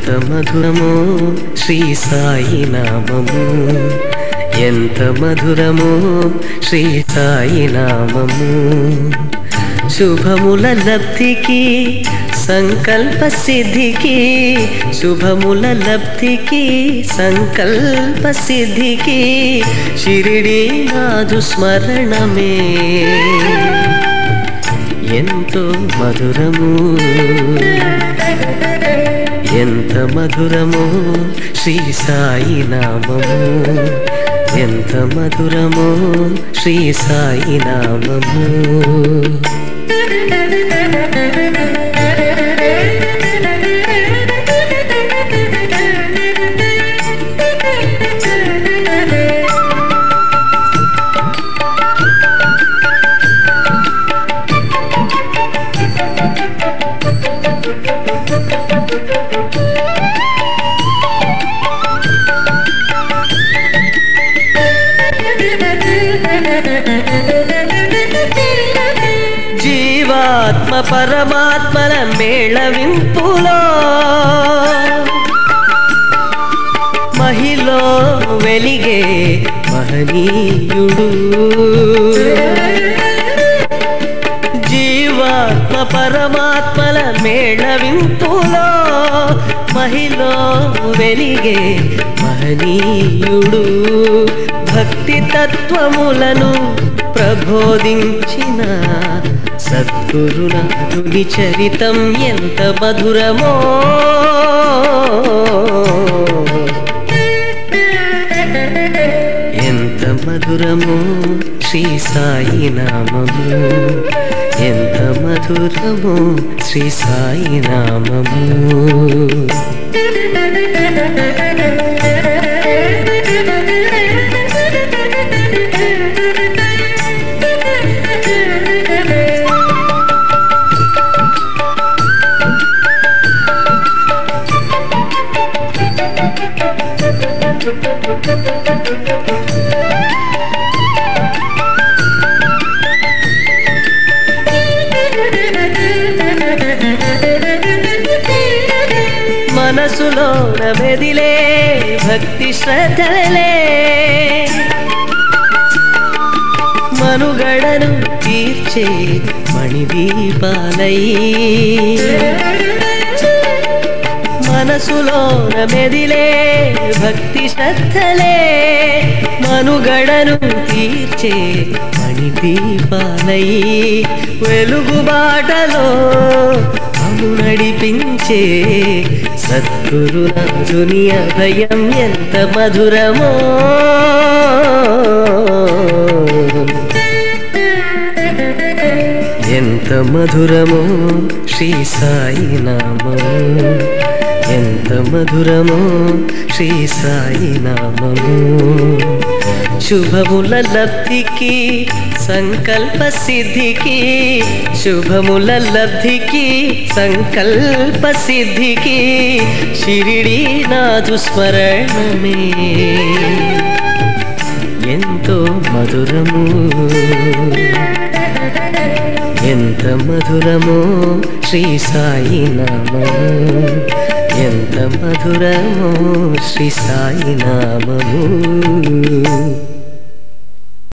ఎంత మధురమో శ్రీ సాయి నామము ఎంత మధురమో శ్రీ సాయి నామము శుభముల లబ్ధికి సంకల్ప సిద్ధికి శుభముల లబ్ధికి సంకల్ప సిద్ధికి షిరిడి నాదు స్మరణమే ఎంతో మధురము ఎంత మధురమో శ్రీ సాయి నామము ఎంత మధురమో శ్రీ సాయి నామము జీవాత్మ పరమాత్మల మేళవింపులో మహిలో వెలిగే మహనీయుడు జీవాత్మ పరమాత్మల మేళవింపులో మహిలో వెలిగే మహనీయుడు భక్తి తత్వములను ప్రబోధించిన సద్గురునాథుని చరితం ఎంత మధురమో ఎంత మధురమో శ్రీ సాయి నామము ఎంత మధురమో శ్రీ సాయి నామము మనసులోన మెదిలే భక్తి శ్రద్ధలే మనుగడను తీర్చే మణిదీపాలై మనసులోన మెదిలే భక్తి శ్రద్ధలే మనుగడను తీర్చే మణిదీపాలై వెలుగుబాటలో అను నడిపించే సద్గురునాథుని అభయం ఎంత మధురమో ఎంత మధురమో శ్రీ సాయి నామము ఎంత మధురమో శ్రీ సాయి నామము శుభముల లబ్ధికి సంకల్ప సిద్ధికి శుభముల లబ్ధికి సంకల్ప సిద్ధికి షిరిడి నాదు స్మరణమే ఎంతో మధురము ఎంత మధురమో శ్రీ సాయి నామము ఎంత మధురమో శ్రీ సాయి నామము